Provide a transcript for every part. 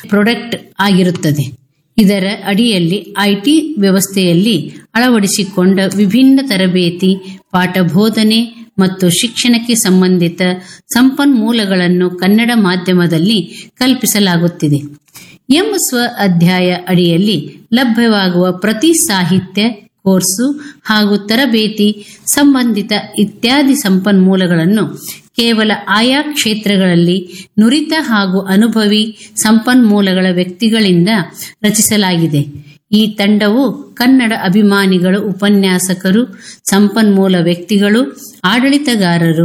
product ಆಗಿರುತ್ತದೆ ಇದರ ಅಡಿಯಲ್ಲಿ ಐಟಿ ವ್ಯವಸ್ಥೆಯಲ್ಲಿ ಅಳವಡಿಸಿಕೊಂಡ ವಿಭಿನ್ನ ತರಬೇತಿ ಪಾಠ ಬೋಧನೆ ಮತ್ತು ಶಿಕ್ಷಣಕ್ಕೆ ಸಂಬಂಧಿತ ಸಂಪನ್ಮೂಲಗಳನ್ನು ಕನ್ನಡ ಮಾಧ್ಯಮದಲ್ಲಿ ಕಲ್ಪಿಸಲಾಗುತ್ತಿದೆ ಎಂ ಸ್ವ ಅಧ್ಯಾಯ ಅಡಿಯಲ್ಲಿ ಲಭ್ಯವಾಗುವ ಪ್ರತಿ ಸಾಹಿತ್ಯ ಕೋರ್ಸು ಹಾಗೂ ತರಬೇತಿ ಸಂಬಂಧಿತ ಇತ್ಯಾದಿ ಸಂಪನ್ಮೂಲಗಳನ್ನು ಕೇವಲ ಆಯಾ ಕ್ಷೇತ್ರಗಳಲ್ಲಿ ನುರಿತ ಹಾಗೂ ಅನುಭವಿ ಸಂಪನ್ಮೂಲಗಳ ವ್ಯಕ್ತಿಗಳಿಂದ ರಚಿಸಲಾಗಿದೆ ಈ ತಂಡವು ಕನ್ನಡ ಅಭಿಮಾನಿಗಳು ಉಪನ್ಯಾಸಕರು ಸಂಪನ್ಮೂಲ ವ್ಯಕ್ತಿಗಳು ಆಡಳಿತಗಾರರು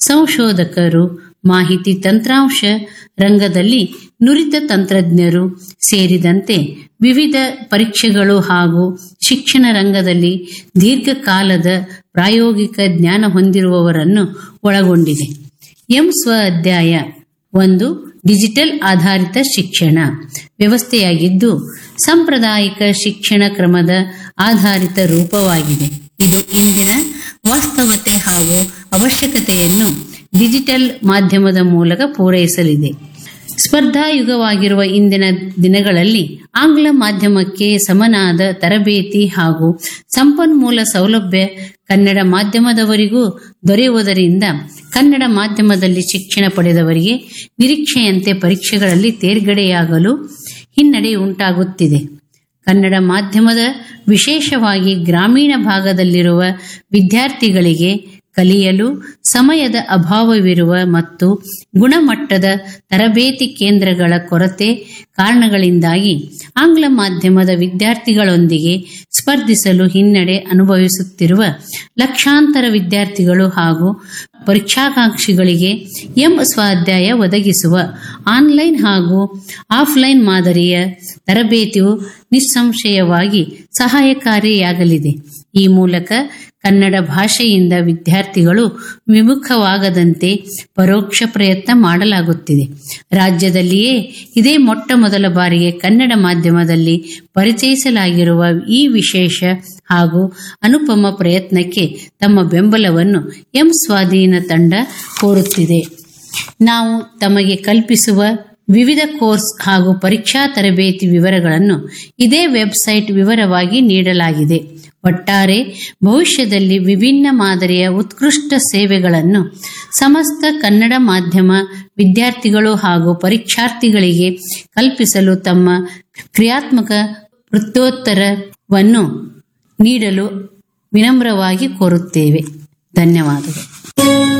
ಸಂಶೋಧಕರು ಮಾಹಿತಿ ತಂತ್ರಾಂಶ ರಂಗದಲ್ಲಿ ನುರಿತ ತಂತ್ರಜ್ಞರು ಸೇರಿದಂತೆ ವಿವಿಧ ಪರೀಕ್ಷೆಗಳು ಹಾಗೂ ಶಿಕ್ಷಣ ರಂಗದಲ್ಲಿ ದೀರ್ಘಕಾಲದ ಪ್ರಾಯೋಗಿಕ ಜ್ಞಾನ ಹೊಂದಿರುವವರನ್ನು ಒಳಗೊಂಡಿದೆ ಎಂ ಸ್ವ ಅಧ್ಯಾಯ ಒಂದು ಡಿಜಿಟಲ್ ಆಧಾರಿತ ಶಿಕ್ಷಣ ವ್ಯವಸ್ಥೆಯಾಗಿದ್ದು ಸಾಂಪ್ರದಾಯಿಕ ಶಿಕ್ಷಣ ಕ್ರಮದ ಆಧಾರಿತ ರೂಪವಾಗಿದೆ ಇದು ಇಂದಿನ ವಾಸ್ತವತೆ ಹಾಗೂ ಅವಶ್ಯಕತೆಯನ್ನು ಡಿಜಿಟಲ್ ಮಾಧ್ಯಮದ ಮೂಲಕ ಪೂರೈಸಲಿದೆ ಸ್ಪರ್ಧಾಯುಗವಾಗಿರುವ ಇಂದಿನ ದಿನಗಳಲ್ಲಿ ಆಂಗ್ಲ ಮಾಧ್ಯಮಕ್ಕೆ ಸಮನಾದ ತರಬೇತಿ ಹಾಗೂ ಸಂಪನ್ಮೂಲ ಸೌಲಭ್ಯ ಕನ್ನಡ ಮಾಧ್ಯಮದವರಿಗೂ ದೊರೆಯುವುದರಿಂದ ಕನ್ನಡ ಮಾಧ್ಯಮದಲ್ಲಿ ಶಿಕ್ಷಣ ಪಡೆದವರಿಗೆ ನಿರೀಕ್ಷೆಯಂತೆ ಪರೀಕ್ಷೆಗಳಲ್ಲಿ ತೇರ್ಗಡೆಯಾಗಲು ಹಿನ್ನಡೆ ಉಂಟಾಗುತ್ತಿದೆ ಕನ್ನಡ ಮಾಧ್ಯಮದ ವಿಶೇಷವಾಗಿ ಗ್ರಾಮೀಣ ಭಾಗದಲ್ಲಿರುವ ವಿದ್ಯಾರ್ಥಿಗಳಿಗೆ ಕಲಿಯಲು ಸಮಯದ ಅಭಾವವಿರುವ ಮತ್ತು ಗುಣಮಟ್ಟದ ತರಬೇತಿ ಕೇಂದ್ರಗಳ ಕೊರತೆ ಕಾರಣಗಳಿಂದಾಗಿ ಆಂಗ್ಲ ಮಾಧ್ಯಮದ ವಿದ್ಯಾರ್ಥಿಗಳೊಂದಿಗೆ ಸ್ಪರ್ಧಿಸಲು ಹಿನ್ನಡೆ ಅನುಭವಿಸುತ್ತಿರುವ ಲಕ್ಷಾಂತರ ವಿದ್ಯಾರ್ಥಿಗಳು ಹಾಗೂ ಪರೀಕ್ಷಾಕಾಂಕ್ಷಿಗಳಿಗೆ ಎಂ ಸ್ವಾಧ್ಯಾಯ ಒದಗಿಸುವ ಆನ್ಲೈನ್ ಹಾಗೂ ಆಫ್ಲೈನ್ ಮಾದರಿಯ ತರಬೇತಿಯು ನಿಸ್ಸಂಶಯವಾಗಿ ಸಹಾಯಕಾರಿಯಾಗಲಿದೆ ಈ ಮೂಲಕ ಕನ್ನಡ ಭಾಷೆಯಿಂದ ವಿದ್ಯಾರ್ಥಿಗಳು ವಿಮುಖವಾಗದಂತೆ ಪರೋಕ್ಷ ಪ್ರಯತ್ನ ಮಾಡಲಾಗುತ್ತಿದೆ ರಾಜ್ಯದಲ್ಲಿಯೇ ಇದೇ ಮೊಟ್ಟ ಮೊದಲ ಬಾರಿಗೆ ಕನ್ನಡ ಮಾಧ್ಯಮದಲ್ಲಿ ಪರಿಚಯಿಸಲಾಗಿರುವ ಈ ವಿಶೇಷ ಹಾಗೂ ಅನುಪಮ ಪ್ರಯತ್ನಕ್ಕೆ ತಮ್ಮ ಬೆಂಬಲವನ್ನು ಎಂ ಸ್ವಾಧೀನ ತಂಡ ಕೋರುತ್ತಿದೆ ನಾವು ತಮಗೆ ಕಲ್ಪಿಸುವ ವಿವಿಧ ಕೋರ್ಸ್ ಹಾಗೂ ಪರೀಕ್ಷಾ ತರಬೇತಿ ವಿವರಗಳನ್ನು ಇದೇ ವೆಬ್ಸೈಟ್ ವಿವರವಾಗಿ ನೀಡಲಾಗಿದೆ ಒಟ್ಟಾರೆ ಭವಿಷ್ಯದಲ್ಲಿ ವಿಭಿನ್ನ ಮಾದರಿಯ ಉತ್ಕೃಷ್ಟ ಸೇವೆಗಳನ್ನು ಸಮಸ್ತ ಕನ್ನಡ ಮಾಧ್ಯಮ ವಿದ್ಯಾರ್ಥಿಗಳು ಹಾಗೂ ಪರೀಕ್ಷಾರ್ಥಿಗಳಿಗೆ ಕಲ್ಪಿಸಲು ತಮ್ಮ ಕ್ರಿಯಾತ್ಮಕ ವೃತ್ತೋತ್ತರವನ್ನು ನೀಡಲು ವಿನಮ್ರವಾಗಿ ಕೋರುತ್ತೇವೆ ಧನ್ಯವಾದಗಳು